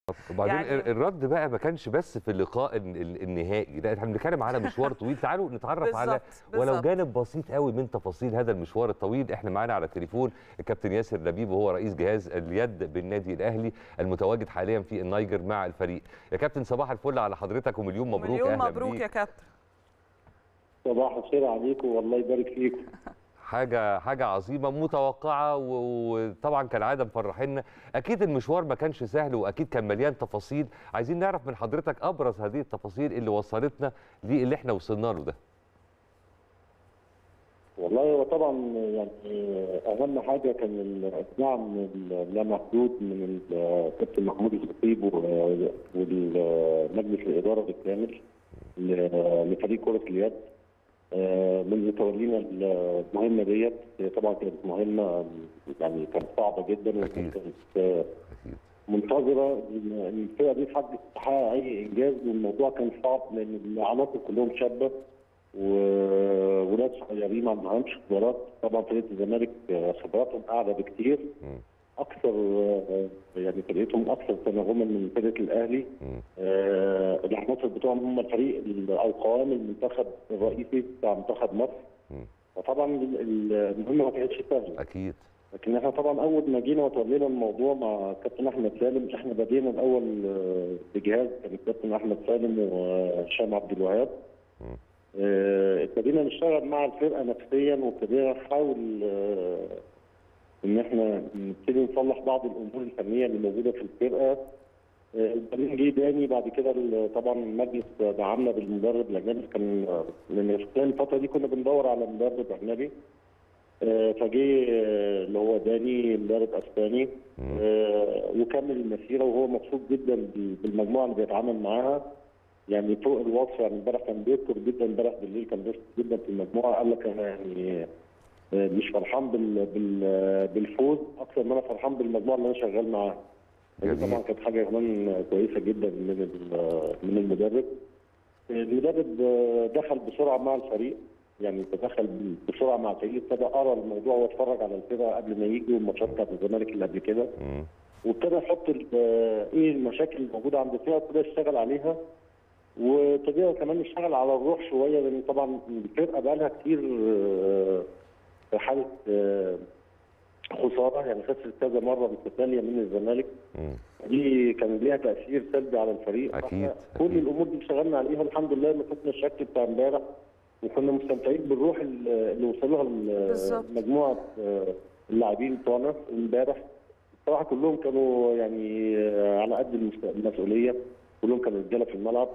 وبعدين يعني- الرد بقى ما كانش بس في اللقاء ال- ال- النهائي لا احنا بنتكلم على مشوار طويل تعالوا نتعرف على بالظبط، ولو بالظبط. جانب بسيط قوي من تفاصيل هذا المشوار الطويل احنا معانا على التليفون الكابتن ياسر لبيب وهو رئيس جهاز اليد بالنادي الاهلي المتواجد حاليا في النيجر مع الفريق يا كابتن صباح الفل على حضرتك ومليون مبروك مليون أهلا مبروك بيك. يا كابتن صباح الخير عليكم والله يبارك فيكم حاجه حاجه عظيمه متوقعه و- وطبعا كالعاده مفرحينا اكيد المشوار ما كانش سهل واكيد كان مليان تفاصيل عايزين نعرف من حضرتك ابرز هذه التفاصيل اللي وصلتنا للي احنا وصلنا له ده والله هو طبعا يعني اهم حاجه كان الدعم اللامحدود من الكابتن محمود الخطيب و- والمجلس الاداره بالكامل ل- لفريق كره اليد آه، منذ تولينا المهمه ديت هي طبعا كانت مهمه يعني كانت صعبه جدا أكيد. وكانت آه، اكيد منتظره ان الفرقه دي تحقق تحقق اي انجاز والموضوع كان صعب لان العناصر كلهم شابه وولاد صغيرين ما عندهمش خبرات طبعا فرقه الزمالك آه، خبراتهم اعلى بكتير مم. اكثر آه، يعني فرقتهم اكثر تناغما من فرقه الاهلي مم. آه، العناصر بتوعهم هم الفريق ال- او قوام المنتخب الرئيسي بتاع منتخب مصر مم. فطبعا ال- ال- المهمه ما كانتش سهله اكيد لكن احنا طبعا اول ما جينا وتولينا الموضوع مع كابتن احمد سالم احنا بدينا الاول آه، بجهاز كان الكابتن احمد سالم وهشام عبد الوهاب مم. آه، ابتدينا نشتغل مع الفرقه نفسيا وابتدينا نحاول آه، ان احنا نبتدي نصلح بعض الامور الفنيه اللي موجوده في الفرقه آه، وبعدين جه داني بعد كده ال- طبعا المجلس دعمنا بالمدرب الاجنبي كان آه، لان خلال الفتره دي كنا بندور على مدرب اجنبي آه، فجه آه، اللي هو داني مدرب اسباني مم. آه، وكمل المسيره وهو مبسوط جدا بال- بالمجموعه اللي بيتعامل معاها يعني فوق الوصف يعني امبارح كان بيذكر جدا امبارح بالليل كان بيذكر جدا في المجموعه قال لك انا يعني آه، مش فرحان بال بال بالفوز اكثر ما انا فرحان بالمجموعه اللي انا شغال معاها دي جميل. طبعا كانت حاجه كمان كويسه جدا من ال- من المدرب المدرب آه، دخل بسرعه مع الفريق يعني تدخل بسرعه مع الفريق ابتدى قرا الموضوع واتفرج على الفرقه قبل ما يجوا الماتشات بتاعت الزمالك اللي قبل كده مم. وابتدى يحط ال- آه، ايه المشاكل الموجوده عند الفرقه وابتدى يشتغل عليها وابتدى كمان نشتغل على الروح شويه لان طبعا الفرقه بقى لها كتير آه، في حاله آه، خساره يعني خسرت كذا مره متتاليه من الزمالك مم. دي كان ليها تاثير سلبي على الفريق أكيد، فإحنا أكيد. كل الامور دي اشتغلنا عليها الحمد لله ما شفنا الشكل بتاع امبارح وكنا مستمتعين بالروح اللي اللي وصلها بالظبط. مجموعه آه، اللاعبين بتوعنا امبارح بصراحه كلهم كانوا يعني آه، على قد المس- المسؤوليه كلهم كانوا رجاله في الملعب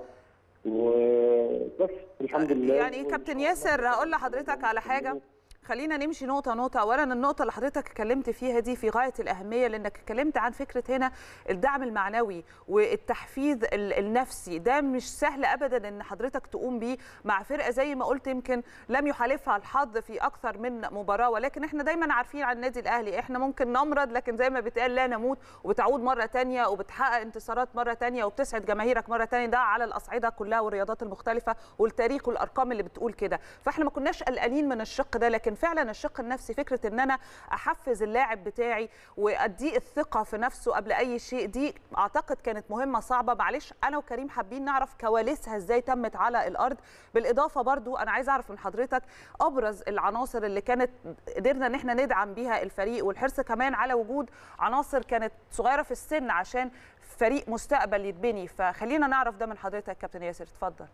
وبس الحمد لله يعني كابتن ياسر هقول لحضرتك على حاجه خلينا نمشي نقطة نقطة، أولا النقطة اللي حضرتك اتكلمت فيها دي في غاية الأهمية لأنك اتكلمت عن فكرة هنا الدعم المعنوي والتحفيز ال- النفسي، ده مش سهل أبدا إن حضرتك تقوم بيه مع فرقة زي ما قلت يمكن لم يحالفها الحظ في أكثر من مباراة ولكن احنا دايما عارفين عن النادي الأهلي، احنا ممكن نمرض لكن زي ما بيتقال لا نموت وبتعود مرة تانية وبتحقق انتصارات مرة تانية وبتسعد جماهيرك مرة تانية ده على الأصعدة كلها والرياضات المختلفة والتاريخ والأرقام اللي بتقول كده، فاحنا ما كناش قلقانين من الشق ده لكن فعلا الشق النفسي فكره ان انا احفز اللاعب بتاعي واديه الثقه في نفسه قبل اي شيء دي اعتقد كانت مهمه صعبه معلش انا وكريم حابين نعرف كواليسها ازاي تمت على الارض بالاضافه برضو انا عايزه اعرف من حضرتك ابرز العناصر اللي كانت قدرنا ان احنا ندعم بيها الفريق والحرص كمان على وجود عناصر كانت صغيره في السن عشان فريق مستقبل يتبني فخلينا نعرف ده من حضرتك كابتن ياسر اتفضل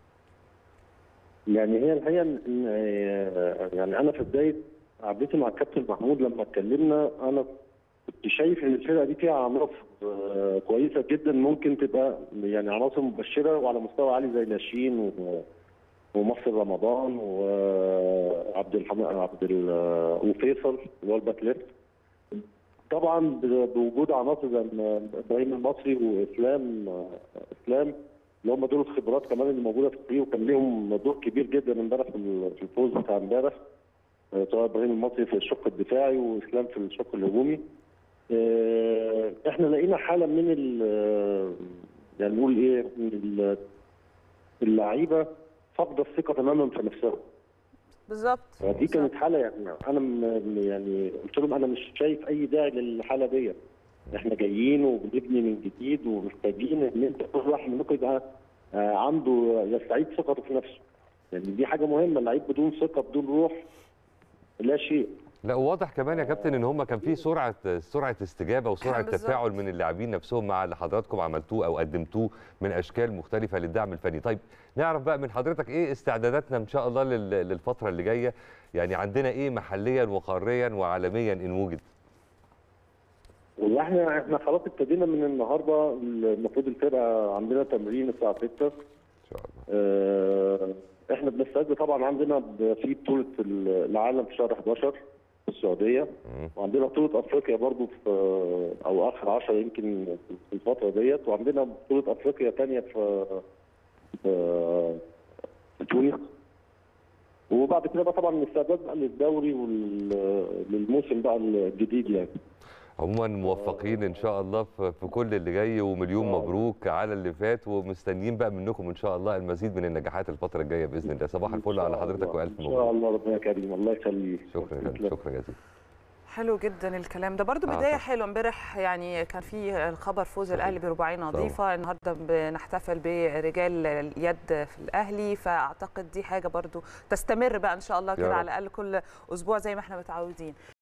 يعني هي الحقيقه إن- إن آه، يعني انا في بدايه قعدتي مع الكابتن محمود لما اتكلمنا انا كنت شايف ان الفرقه دي فيها عناصر آه، كويسه جدا ممكن تبقى يعني عناصر مبشره وعلى مستوى عالي زي ناشين و- ومصر رمضان وعبد الحميد عبد ال- وفيصل اللي هو الباك ليفت طبعا ب- بوجود عناصر زي م- ابراهيم المصري واسلام اسلام اللي هم دول الخبرات كمان اللي موجوده في الفريق وكان ليهم دور كبير جدا امبارح في ال- في الفوز بتاع امبارح آه، سواء ابراهيم المصري في الشق الدفاعي واسلام في الشق الهجومي آه، احنا لقينا حاله من ال- يعني نقول ايه من ال- اللعيبه فاقده الثقه تماما في نفسها بالظبط دي كانت حاله يعني انا م- يعني قلت لهم انا مش شايف اي داعي للحاله دي احنا جايين وبنبني من جديد ومحتاجين ان انت كل واحد منكم يبقى آه، عنده يستعيد ثقته في نفسه لان دي حاجه مهمه اللعيب بدون ثقه بدون روح لا شيء لا وواضح كمان يا كابتن ان هم كان في سرعه سرعه استجابه وسرعه بالظبط. تفاعل من اللاعبين نفسهم مع اللي حضراتكم عملتوه او قدمتوه من اشكال مختلفه للدعم الفني طيب نعرف بقى من حضرتك ايه استعداداتنا ان شاء الله لل- للفتره اللي جايه يعني عندنا ايه محليا وقاريا وعالميا ان وجد والله احنا احنا خلاص ابتدينا من النهارده المفروض الفرقه عندنا تمرين الساعه 6 ان شاء الله آه، احنا بنستعد طبعا عندنا ب- في بطوله العالم في شهر 11 في السعوديه مم. وعندنا بطوله افريقيا برضو في او اخر 10 يمكن في الفتره ديت وعندنا بطوله افريقيا ثانيه في في في تونس وبعد كده بقى طبعا الاستعداد بقى للدوري وللموسم بقى الجديد يعني عموما موفقين ان شاء الله في في كل اللي جاي ومليون آه. مبروك على اللي فات ومستنيين بقى منكم ان شاء الله المزيد من النجاحات الفتره الجايه باذن الله صباح الفل على حضرتك والف ان شاء مبروك الله ربنا كريم الله يخليك شكرا يا فندم، شكرا جزيلا حلو جدا الكلام ده برضو آه بدايه طبعا. حلوه امبارح يعني كان في الخبر فوز الاهلي برباعيه نظيفه النهارده بنحتفل برجال اليد في الاهلي فاعتقد دي حاجه برضو تستمر بقى ان شاء الله يا كده رب. على الاقل كل اسبوع زي ما احنا متعودين